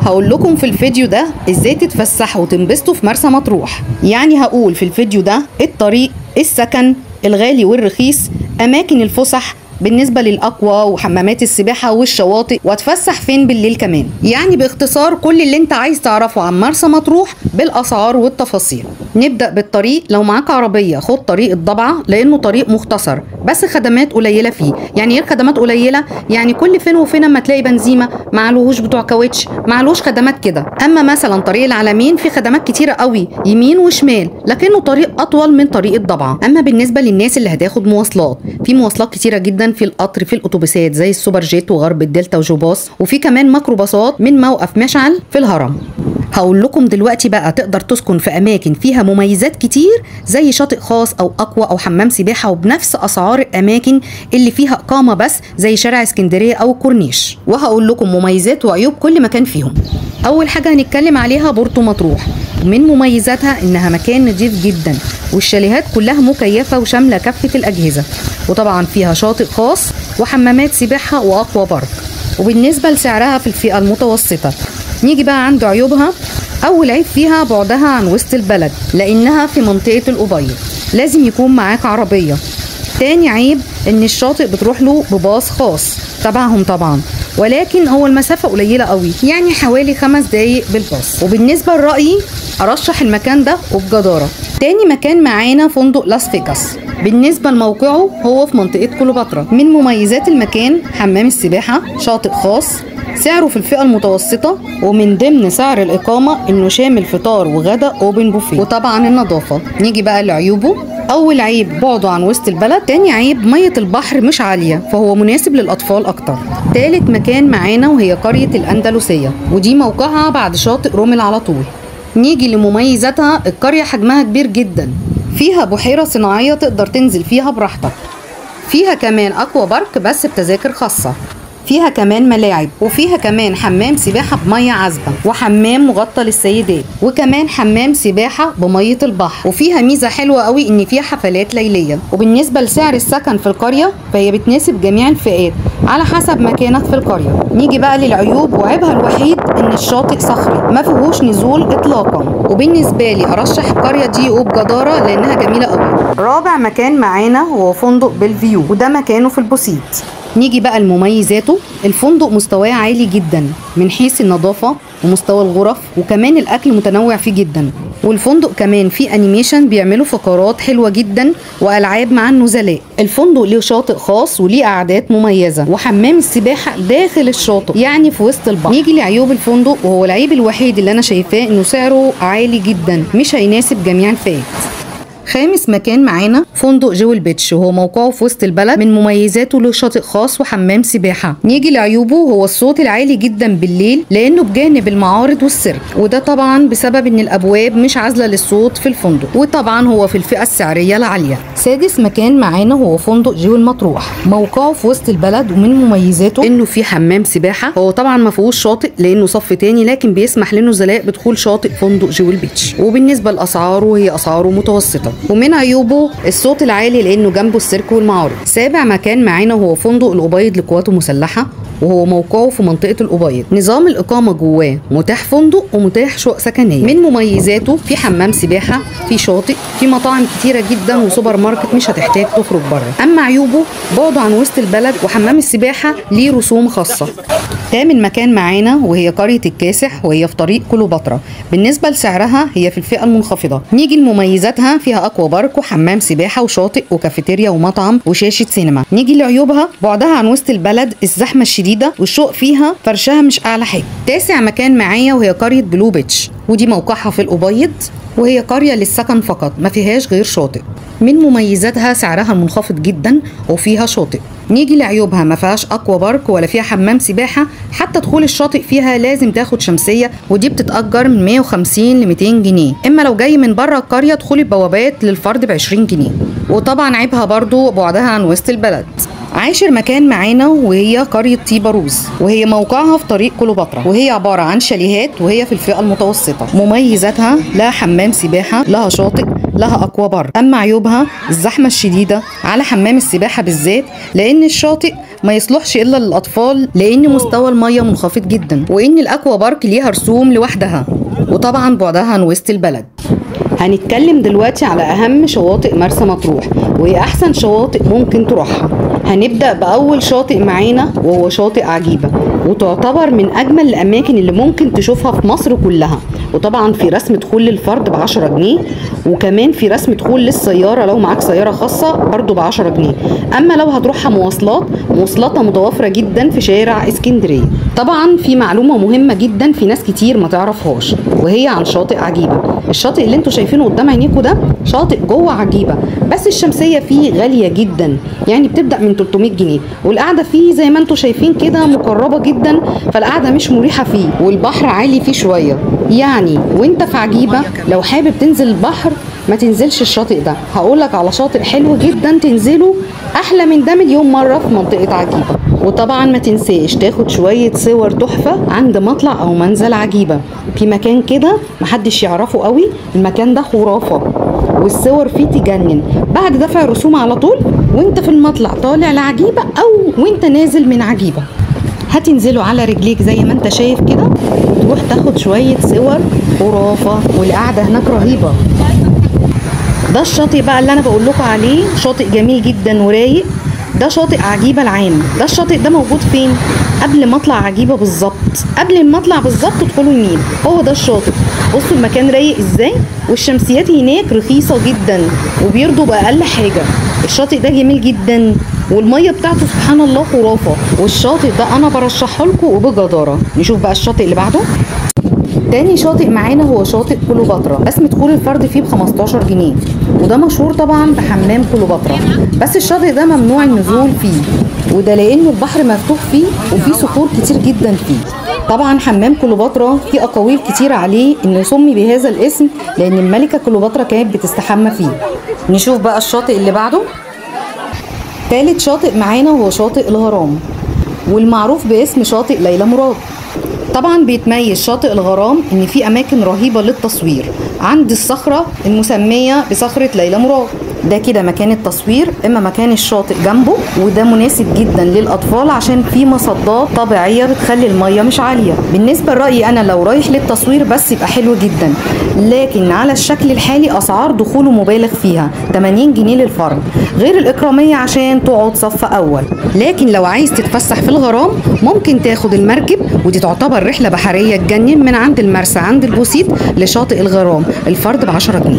هقول لكم في الفيديو ده ازاي تتفسحوا وتنبسطوا في مرسى مطروح يعني هقول في الفيديو ده الطريق السكن الغالي والرخيص اماكن الفسح بالنسبه للاقوى وحمامات السباحه والشواطئ واتفسح فين بالليل كمان يعني باختصار كل اللي انت عايز تعرفه عن مرسى مطروح بالاسعار والتفاصيل نبدا بالطريق لو معاك عربيه خد طريق الضبعه لانه طريق مختصر بس خدمات قليله فيه يعني ايه الخدمات قليله يعني كل فين وفين اما تلاقي بنزيمه معلوش بتوع كاوتش معلوش خدمات كده اما مثلا طريق العلمين في خدمات كتيره قوي يمين وشمال لكنه طريق اطول من طريق الضبعه اما بالنسبه للناس اللي هتاخد مواصلات في مواصلات كتيره جدا في القطر في الاتوبيسات زي السوبر جيت وغرب الدلتا وجوباص وفي كمان ميكروباصات من موقف مشعل في الهرم هقول لكم دلوقتي بقى تقدر تسكن في اماكن فيها مميزات كتير زي شاطئ خاص او اقوى او حمام سباحه وبنفس اسعار الاماكن اللي فيها اقامه بس زي شارع اسكندريه او كورنيش وهقول لكم مميزات وعيوب كل مكان فيهم اول حاجه هنتكلم عليها بورتو مطروح من مميزاتها انها مكان نظيف جدا والشاليهات كلها مكيفه وشامله كافه الاجهزه وطبعا فيها شاطئ خاص وحمامات سباحه واقوى بارك وبالنسبه لسعرها في الفئه المتوسطه نيجي بقى عند عيوبها اول عيب فيها بعدها عن وسط البلد لانها في منطقه الابيض لازم يكون معاك عربيه تاني عيب ان الشاطئ بتروح له بباص خاص تبعهم طبعا ولكن هو المسافة قليلة قوي يعني حوالي خمس دقايق بالباص وبالنسبة لرأيي أرشح المكان ده وبجدارة تاني مكان معانا فندق لاس فيجاس بالنسبة لموقعه هو في منطقة كليوباترا من مميزات المكان حمام السباحة شاطئ خاص سعره في الفئة المتوسطة ومن ضمن سعر الإقامة إنه شامل فطار وغدا أوبن بوفيه وطبعا النظافة نيجي بقى لعيوبه أول عيب بعده عن وسط البلد تاني عيب مية البحر مش عالية فهو مناسب للأطفال أكتر تالت مكان معانا وهي قرية الأندلسية ودي موقعها بعد شاطئ رومل على طول نيجي لمميزاتها القرية حجمها كبير جدا فيها بحيرة صناعية تقدر تنزل فيها براحتك فيها كمان أكوا بارك بس بتذاكر خاصة فيها كمان ملاعب وفيها كمان حمام سباحة بمية عذبة وحمام مغطى للسيدات وكمان حمام سباحة بمية البحر وفيها ميزة حلوة قوي ان فيها حفلات ليلية وبالنسبة لسعر السكن في القرية فهي بتناسب جميع الفئات على حسب مكانك في القرية نيجي بقى للعيوب وعيبها الوحيد ان الشاطئ صخري ما فيهوش نزول اطلاقا وبالنسبة لي ارشح القرية دي وبجدارة لانها جميلة قوي رابع مكان معانا هو فندق بلفيو وده مكانه في البوسيت نيجي بقى لمميزاته الفندق مستواه عالي جدا من حيث النظافة ومستوى الغرف وكمان الأكل متنوع فيه جدا والفندق كمان فيه أنيميشن بيعملوا فقرات حلوة جدا وألعاب مع النزلاء الفندق له شاطئ خاص وليه قعدات مميزة وحمام السباحة داخل الشاطئ يعني في وسط البحر نيجي لعيوب الفندق وهو العيب الوحيد اللي أنا شايفاه إنه سعره عالي جدا مش هيناسب جميع الفئات خامس مكان معانا فندق جويل بيتش وهو موقعه في وسط البلد من مميزاته له شاطئ خاص وحمام سباحه نيجي لعيوبه هو الصوت العالي جدا بالليل لانه بجانب المعارض والسيرك وده طبعا بسبب ان الابواب مش عازله للصوت في الفندق وطبعا هو في الفئه السعريه العاليه سادس مكان معانا هو فندق جويل مطروح موقعه في وسط البلد ومن مميزاته انه في حمام سباحه هو طبعا ما فيهوش شاطئ لانه صف تاني لكن بيسمح للنزلاء بدخول شاطئ فندق جويل بيتش وبالنسبه لاسعاره هي اسعاره متوسطه ومن عيوبه الصوت العالي لانه جنبه السيرك والمعارض سابع مكان معانا هو فندق الابيض للقوات المسلحه وهو موقعه في منطقة الأبيض نظام الإقامة جواه متاح فندق ومتاح شقق سكنية من مميزاته في حمام سباحة في شاطئ في مطاعم كتيرة جدا وسوبر ماركت مش هتحتاج تخرج بره أما عيوبه بعده عن وسط البلد وحمام السباحة ليه رسوم خاصة تامن مكان معانا وهي قرية الكاسح وهي في طريق كليوباترا بالنسبة لسعرها هي في الفئة المنخفضة نيجي لمميزاتها فيها أكوا بارك وحمام سباحة وشاطئ وكافيتيريا ومطعم وشاشة سينما نيجي لعيوبها بعدها عن وسط البلد الزحمة الشديدة والشوق فيها فرشها مش أعلى حاجة تاسع مكان معايا وهي قرية بلو بيتش ودي موقعها في الأبيض وهي قرية للسكن فقط ما فيهاش غير شاطئ من مميزاتها سعرها منخفض جدا وفيها شاطئ نيجي لعيوبها ما فيهاش اكوا بارك ولا فيها حمام سباحه حتى دخول الشاطئ فيها لازم تاخد شمسيه ودي بتتاجر من 150 ل 200 جنيه اما لو جاي من بره القريه دخول البوابات للفرد ب 20 جنيه وطبعا عيبها برضو بعدها عن وسط البلد عاشر مكان معانا وهي قرية طيبة روز وهي موقعها في طريق كليوباترا وهي عبارة عن شاليهات وهي في الفئة المتوسطة مميزاتها لها حمام سباحة لها شاطئ لها اكوا بارك اما عيوبها الزحمه الشديده على حمام السباحه بالذات لان الشاطئ ما يصلحش الا للاطفال لان مستوى الميه منخفض جدا وان الاكوا بارك ليها رسوم لوحدها وطبعا بعدها عن وسط البلد هنتكلم دلوقتي على اهم شواطئ مرسى مطروح وهي احسن شواطئ ممكن تروحها هنبدا باول شاطئ معانا وهو شاطئ عجيبه وتعتبر من اجمل الاماكن اللي ممكن تشوفها في مصر كلها وطبعا في رسم دخول للفرد ب 10 جنيه وكمان في رسم دخول للسياره لو معاك سياره خاصه برضو ب 10 جنيه اما لو هتروحها مواصلات مواصلاتها متوفره جدا في شارع اسكندريه طبعا في معلومه مهمه جدا في ناس كتير ما تعرفهاش وهي عن شاطئ عجيبه الشاطئ اللي انتوا شايفينه قدام عينيكوا ده شاطئ جوه عجيبه بس الشمسيه فيه غاليه جدا يعني بتبدا من 300 جنيه والقعده فيه زي ما انتوا شايفين كده مقربه جدا فالقعده مش مريحه فيه والبحر عالي فيه شويه يعني وانت في عجيبه لو حابب تنزل البحر ما تنزلش الشاطئ ده هقولك على شاطئ حلو جدا تنزله احلى من ده مليون مره في منطقه عجيبه وطبعا ما تنساش تاخد شويه صور تحفه عند مطلع او منزل عجيبه في مكان كده محدش يعرفه قوي المكان ده خرافه والصور فيه تجنن بعد دفع الرسوم على طول وانت في المطلع طالع لعجيبه او وانت نازل من عجيبه هتنزلوا على رجليك زي ما انت شايف كده وتروح تاخد شويه صور خرافه والقعده هناك رهيبه ده الشاطئ بقى اللي انا بقول لكم عليه شاطئ جميل جدا ورايق ده شاطئ عجيبه العام ده الشاطئ ده موجود فين قبل مطلع عجيبه بالظبط قبل المطلع بالظبط ادخلوا يمين هو ده الشاطئ بصوا المكان رايق ازاي والشمسيات هناك رخيصه جدا وبيرضوا باقل حاجه الشاطئ ده جميل جدا والميه بتاعته سبحان الله خرافه والشاطئ ده انا برشحه لكم وبجداره نشوف بقى الشاطئ اللي بعده تاني شاطئ معانا هو شاطئ كليوباترا بس دخول الفرد فيه ب 15 جنيه وده مشهور طبعا بحمام كليوباترا بس الشاطئ ده ممنوع النزول فيه وده لانه البحر مفتوح فيه وفيه صخور كتير جدا فيه طبعا حمام كليوباترا في اقاويل كتير عليه انه سمي بهذا الاسم لان الملكه كليوباترا كانت بتستحمى فيه نشوف بقى الشاطئ اللي بعده تالت شاطئ معانا هو شاطئ الغرام والمعروف باسم شاطئ ليلى مراد طبعا بيتميز شاطئ الغرام ان في اماكن رهيبه للتصوير عند الصخره المسميه بصخره ليلى مراد ده كده مكان التصوير اما مكان الشاطئ جنبه وده مناسب جدا للاطفال عشان في مصدات طبيعيه بتخلي الميه مش عاليه بالنسبه لرايي انا لو رايح للتصوير بس يبقى حلو جدا لكن على الشكل الحالي اسعار دخوله مبالغ فيها 80 جنيه للفرد غير الاكراميه عشان تقعد صف اول لكن لو عايز تتفسح في الغرام ممكن تاخد المركب ودي تعتبر رحله بحريه تجنن من عند المرسى عند البوسيت لشاطئ الغرام الفرد ب 10 جنيه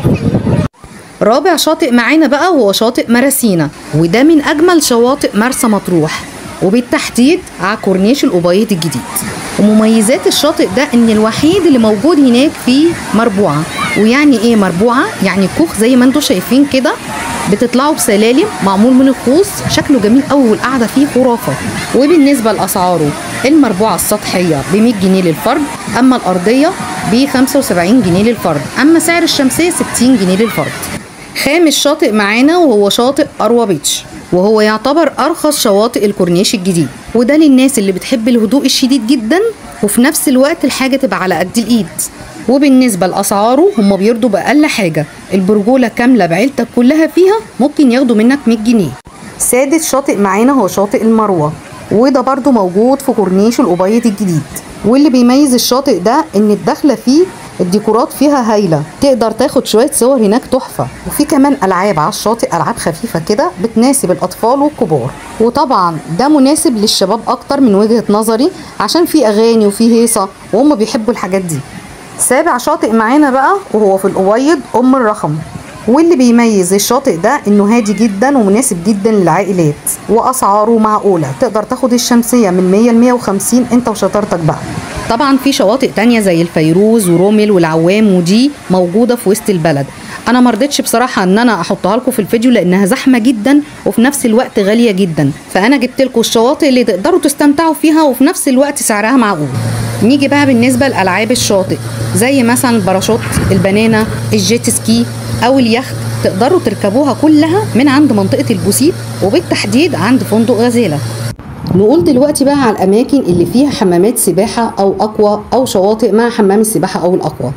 رابع شاطئ معانا بقى هو شاطئ مراسينا وده من اجمل شواطئ مرسى مطروح وبالتحديد على كورنيش الأبيض الجديد ومميزات الشاطئ ده ان الوحيد اللي موجود هناك فيه مربوعه ويعني ايه مربوعه يعني كوخ زي ما انتم شايفين كده بتطلعوا بسلالم معمول من الخوص شكله جميل قوي والقعده فيه خرافه وبالنسبه لاسعاره المربوعه السطحيه ب 100 جنيه للفرد اما الارضيه ب 75 جنيه للفرد اما سعر الشمسيه 60 جنيه للفرد خامس شاطئ معانا وهو شاطئ أروى بيتش وهو يعتبر أرخص شواطئ الكورنيش الجديد وده للناس اللي بتحب الهدوء الشديد جدا وفي نفس الوقت الحاجة تبقى على قد الإيد وبالنسبة لأسعاره هم بيرضوا بأقل حاجة البرجولة كاملة بعيلتك كلها فيها ممكن ياخدوا منك 100 جنيه سادس شاطئ معانا هو شاطئ المروة وده برضو موجود في كورنيش الأبيض الجديد واللي بيميز الشاطئ ده ان الدخله فيه الديكورات فيها هايله تقدر تاخد شويه صور هناك تحفه وفي كمان العاب على الشاطئ العاب خفيفه كده بتناسب الاطفال والكبار وطبعا ده مناسب للشباب اكتر من وجهه نظري عشان في اغاني وفي هيصه وهم بيحبوا الحاجات دي سابع شاطئ معانا بقى وهو في الأبيض أم الرخم واللي بيميز الشاطئ ده انه هادي جدا ومناسب جدا للعائلات واسعاره معقوله تقدر تاخد الشمسيه من 100 ل 150 انت وشطارتك بقى طبعا في شواطئ تانية زي الفيروز ورومل والعوام ودي موجوده في وسط البلد انا ما رضيتش بصراحه ان انا احطها لكم في الفيديو لانها زحمه جدا وفي نفس الوقت غاليه جدا فانا جبت لكم الشواطئ اللي تقدروا تستمتعوا فيها وفي نفس الوقت سعرها معقول نيجي بقى بالنسبه لالعاب الشاطئ زي مثلا الباراشوت البنانه الجيت سكي او اليخت تقدروا تركبوها كلها من عند منطقه البوسيت وبالتحديد عند فندق غزاله نقول دلوقتي بقى على الاماكن اللي فيها حمامات سباحه او اقوى او شواطئ مع حمام السباحه او الاقوى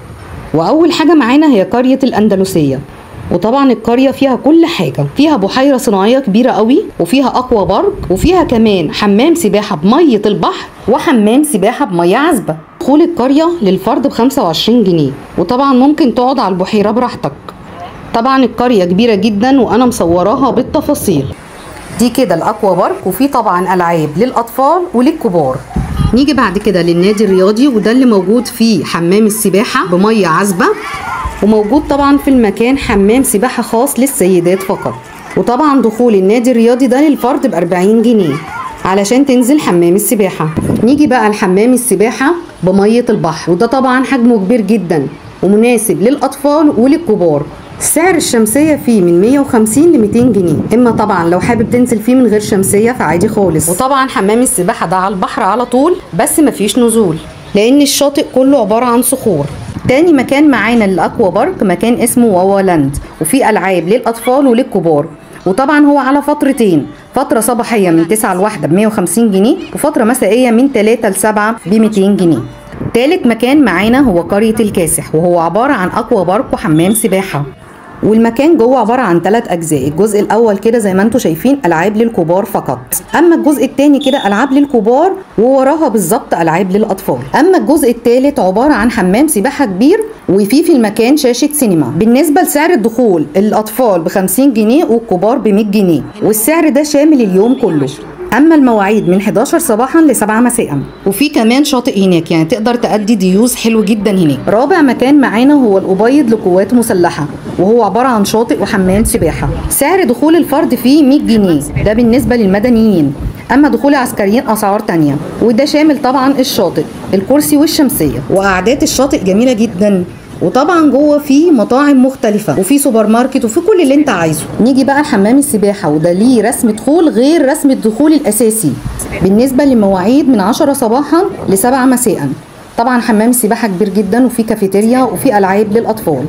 واول حاجه معانا هي قريه الاندلسيه وطبعا القرية فيها كل حاجة فيها بحيرة صناعية كبيرة قوي وفيها أقوى بارك وفيها كمان حمام سباحة بمية البحر وحمام سباحة بمية عذبة دخول القرية للفرد ب 25 جنيه وطبعا ممكن تقعد على البحيرة براحتك طبعا القرية كبيرة جدا وأنا مصوراها بالتفاصيل دي كده الأكوا بارك وفي طبعا ألعاب للأطفال وللكبار نيجي بعد كده للنادي الرياضي وده اللي موجود فيه حمام السباحة بمية عذبة وموجود طبعا في المكان حمام سباحة خاص للسيدات فقط وطبعا دخول النادي الرياضي ده للفرد ب 40 جنيه علشان تنزل حمام السباحة نيجي بقى لحمام السباحة بمية البحر وده طبعا حجمه كبير جدا ومناسب للأطفال وللكبار سعر الشمسية فيه من 150 ل 200 جنيه اما طبعا لو حابب تنزل فيه من غير شمسية فعادي خالص وطبعا حمام السباحة ده على البحر على طول بس مفيش نزول لان الشاطئ كله عبارة عن صخور تاني مكان معانا للاكوا بارك مكان اسمه واوا لاند وفيه العاب للاطفال وللكبار وطبعا هو على فترتين فترة صباحية من 9 لواحدة ب 150 جنيه وفترة مسائية من 3 ل 7 ب 200 جنيه تالت مكان معانا هو قرية الكاسح وهو عبارة عن أكوا بارك وحمام سباحة والمكان جوه عباره عن ثلاث اجزاء الجزء الاول كده زي ما انتم شايفين العاب للكبار فقط اما الجزء الثاني كده العاب للكبار ووراها بالظبط العاب للاطفال اما الجزء الثالث عباره عن حمام سباحه كبير وفي في المكان شاشه سينما بالنسبه لسعر الدخول الاطفال ب 50 جنيه والكبار ب 100 جنيه والسعر ده شامل اليوم كله اما المواعيد من 11 صباحا ل 7 مساء وفي كمان شاطئ هناك يعني تقدر تأدي ديوز حلو جدا هناك رابع مكان معانا هو الأبيض لقوات مسلحة وهو عبارة عن شاطئ وحمام سباحة سعر دخول الفرد فيه 100 جنيه ده بالنسبة للمدنيين اما دخول العسكريين اسعار تانية وده شامل طبعا الشاطئ الكرسي والشمسيه واعداد الشاطئ جميله جدا وطبعا جوه في مطاعم مختلفة وفي سوبر ماركت وفي كل اللي انت عايزه نيجي بقى لحمام السباحة وده ليه رسم دخول غير رسم الدخول الأساسي بالنسبة لمواعيد من 10 صباحا ل 7 مساء طبعا حمام السباحة كبير جدا وفي كافيتيريا وفي ألعاب للأطفال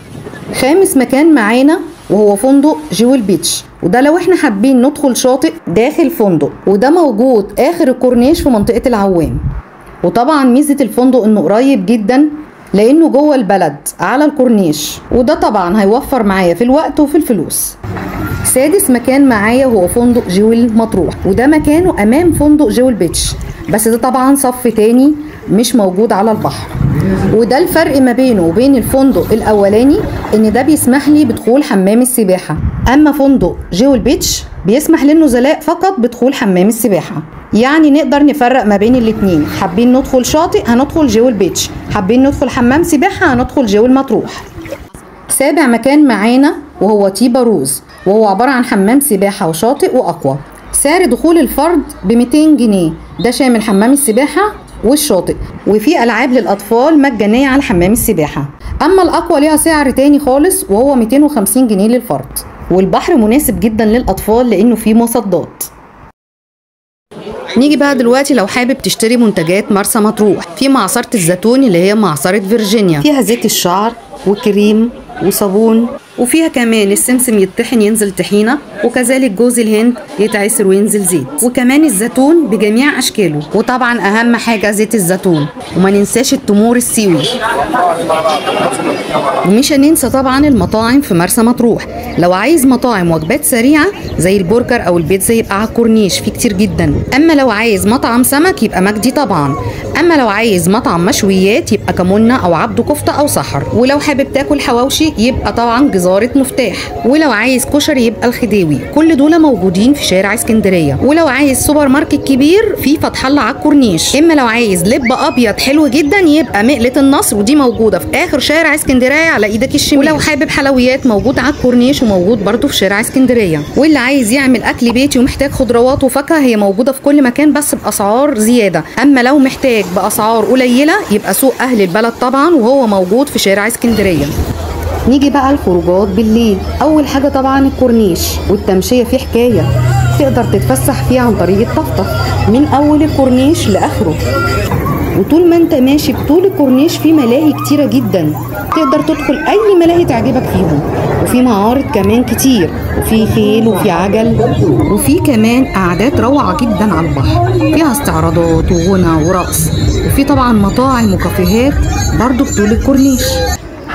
خامس مكان معانا وهو فندق جويل بيتش وده لو احنا حابين ندخل شاطئ داخل فندق وده موجود اخر الكورنيش في منطقة العوام وطبعا ميزة الفندق انه قريب جدا لانه جوه البلد على الكورنيش وده طبعا هيوفر معايا في الوقت وفي الفلوس سادس مكان معايا هو فندق جويل مطروح وده مكانه امام فندق جويل بيتش بس ده طبعا صف تاني مش موجود على البحر وده الفرق ما بينه وبين الفندق الاولاني ان ده بيسمح لي بدخول حمام السباحه اما فندق جويل بيتش بيسمح للنزلاء فقط بدخول حمام السباحه يعني نقدر نفرق ما بين الاتنين حابين ندخل شاطئ هندخل جويل بيتش حابين ندخل حمام سباحه هندخل جويل مطروح سابع مكان معانا وهو تيبا روز وهو عبارة عن حمام سباحة وشاطئ وأقوى سعر دخول الفرد ب 200 جنيه ده شامل حمام السباحة والشاطئ وفي ألعاب للأطفال مجانية على حمام السباحة أما الأقوى ليها سعر تاني خالص وهو 250 جنيه للفرد والبحر مناسب جدا للأطفال لأنه فيه مصدات نيجي بقى دلوقتي لو حابب تشتري منتجات مرسى مطروح في معصرة الزيتون اللي هي معصرة فيرجينيا فيها زيت الشعر وكريم وصابون وفيها كمان السمسم يطحن ينزل طحينه وكذلك جوز الهند يتعسر وينزل زيت وكمان الزيتون بجميع اشكاله وطبعا اهم حاجه زيت الزيتون وما ننساش التمور السيوي ومش هننسى طبعا المطاعم في مرسى مطروح لو عايز مطاعم وجبات سريعه زي البرجر او البيتزا يبقى على الكورنيش في كتير جدا اما لو عايز مطعم سمك يبقى مجدي طبعا اما لو عايز مطعم مشويات يبقى كمونه او عبده كفته او سحر ولو حابب تاكل حواوشي يبقى طبعا جزاره مفتاح ولو عايز كشري يبقى الخديوي كل دول موجودين في شارع اسكندريه ولو عايز سوبر ماركت كبير في فتح الله على الكورنيش اما لو عايز لب ابيض حلو جدا يبقى مقله النصر ودي موجوده في اخر شارع اسكندريه على ايدك الشمال ولو حابب حلويات موجود على الكورنيش وموجود برده في شارع اسكندريه واللي عايز يعمل اكل بيتي ومحتاج خضروات وفاكهه هي موجوده في كل مكان بس باسعار زياده اما لو محتاج باسعار قليله يبقى سوق اهل البلد طبعا وهو موجود في شارع اسكندريه نيجي بقى الخروجات بالليل اول حاجه طبعا الكورنيش والتمشيه فيه حكايه تقدر تتفسح فيه عن طريق الطفطف من اول الكورنيش لاخره وطول ما انت ماشي بطول الكورنيش في ملاهي كتيره جدا تقدر تدخل اي ملاهي تعجبك فيهم وفي معارض كمان كتير وفي خيل وفي عجل وفي كمان قعدات روعه جدا على البحر فيها استعراضات وغنى ورقص وفي طبعا مطاعم وكافيهات برضو بطول الكورنيش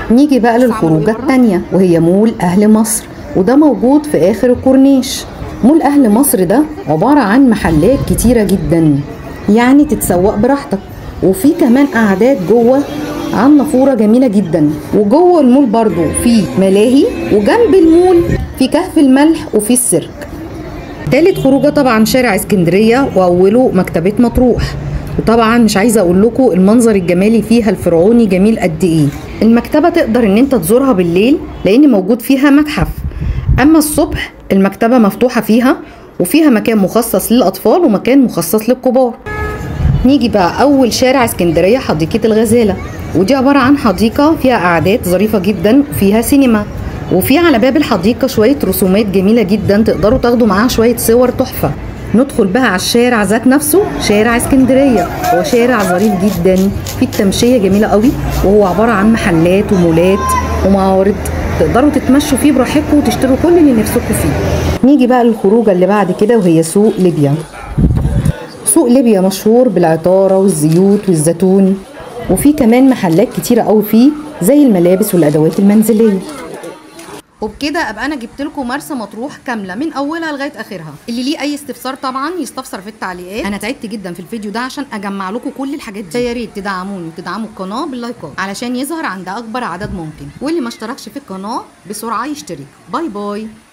نيجي بقى للخروجة التانية وهي مول أهل مصر وده موجود في آخر الكورنيش مول أهل مصر ده عبارة عن محلات كتيرة جدا يعني تتسوق براحتك وفي كمان قعدات جوه عن نافورة جميلة جدا وجوه المول برضو في ملاهي وجنب المول في كهف الملح وفي السيرك تالت خروجه طبعا شارع اسكندريه واوله مكتبه مطروح وطبعا مش عايزه اقول لكم المنظر الجمالي فيها الفرعوني جميل قد ايه المكتبه تقدر ان انت تزورها بالليل لان موجود فيها متحف اما الصبح المكتبه مفتوحه فيها وفيها مكان مخصص للاطفال ومكان مخصص للكبار نيجي بقى اول شارع اسكندريه حديقه الغزاله ودي عباره عن حديقه فيها قعدات ظريفه جدا وفيها سينما وفي على باب الحديقه شويه رسومات جميله جدا تقدروا تاخدوا معاها شويه صور تحفه ندخل بقى على الشارع ذات نفسه شارع اسكندريه هو شارع ظريف جدا فيه التمشيه جميله قوي وهو عباره عن محلات ومولات ومعارض تقدروا تتمشوا فيه براحتكم وتشتروا كل اللي نفسكم فيه نيجي بقى للخروجه اللي بعد كده وهي سوق ليبيا سوق ليبيا مشهور بالعطاره والزيوت والزيتون وفي كمان محلات كتيره قوي فيه زي الملابس والادوات المنزليه وبكده ابقى انا جبت لكم مرسى مطروح كامله من اولها لغايه اخرها اللي ليه اي استفسار طبعا يستفسر في التعليقات انا تعبت جدا في الفيديو ده عشان اجمع لكم كل الحاجات دي يا ريت تدعموني وتدعموا القناه باللايكات علشان يظهر عند اكبر عدد ممكن واللي ما اشتركش في القناه بسرعه يشترك باي باي